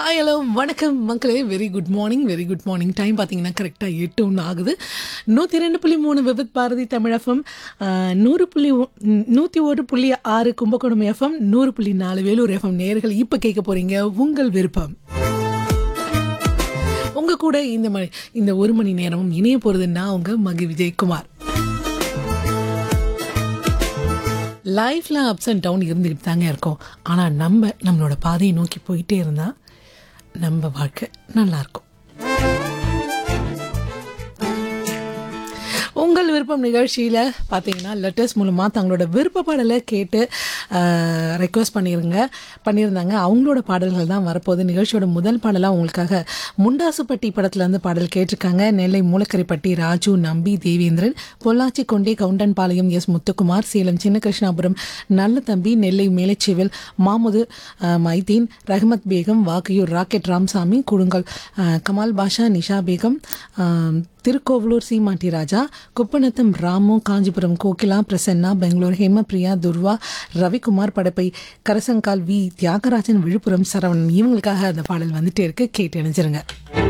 hi hello வணக்கம் மக்களே very good morning very good morning time பார்த்தீங்கன்னா கரெக்டாக எட்டு ஒன்று ஆகுது நூற்றி ரெண்டு புள்ளி மூணு விபத் பாரதி தமிழ் எஃப்எம் நூறு புள்ளி ஒ- நூற்றி ஒரு புள்ளி ஆறு கும்பகோணம் எஃப்எம் நூறு புள்ளி நாலு வேலூர் எஃப்எம் நேர்கள் இப்போ கேட்க போகிறீங்க உங்கள் விருப்பம் உங்கள் கூட இந்த மணி இந்த ஒரு மணி நேரமும் இணைய போகிறது நான் உங்கள் மகி விஜயகுமார் லைஃப்பில் அப்ஸ் அண்ட் டவுன் இருந்துக்கிட்டு தாங்க இருக்கோம் ஆனால் நம்ம நம்மளோட பாதையை நோக்கி போயிட்டே இருந்தால் நம்ம வாழ்க்கை நல்லாயிருக்கும் உங்கள் விருப்பம் நிகழ்ச்சியில் பார்த்தீங்கன்னா லெட்டர்ஸ் மூலமாக தங்களோட விருப்ப பாடலை கேட்டு ரெக்வஸ்ட் பண்ணிருங்க பண்ணியிருந்தாங்க அவங்களோட பாடல்கள் தான் வரப்போகுது நிகழ்ச்சியோட முதல் பாடலாக உங்களுக்காக முண்டாசுப்பட்டி படத்துலேருந்து பாடல் கேட்டிருக்காங்க நெல்லை மூலக்கரைப்பட்டி ராஜு நம்பி தேவேந்திரன் பொள்ளாச்சி கொண்டே கவுண்டன்பாளையம் எஸ் முத்துக்குமார் சேலம் சின்ன கிருஷ்ணாபுரம் நல்ல தம்பி நெல்லை மேலச்சேவல் மாமுது அஹ், மைதீன் ரஹ்மத் பேகம் வாக்கையூர் ராக்கெட் ராம்சாமி குடுங்கல் அஹ், கமால் பாஷா நிஷா பேகம் அஹ், திருக்கோவலூர் சீமாட்டி ராஜா குப்பநத்தம் ராமு காஞ்சிபுரம் கோகிலா பிரசன்னா பெங்களூர் ஹேமபிரியா துர்வா ரவிக்குமார் படப்பை கரசங்கால் வி தியாகராஜன் விழுப்புரம் சரவணன் இவங்களுக்காக அந்த பாடல் வந்துட்டே இருக்கு கேட்டு இணைஞ்சிருங்க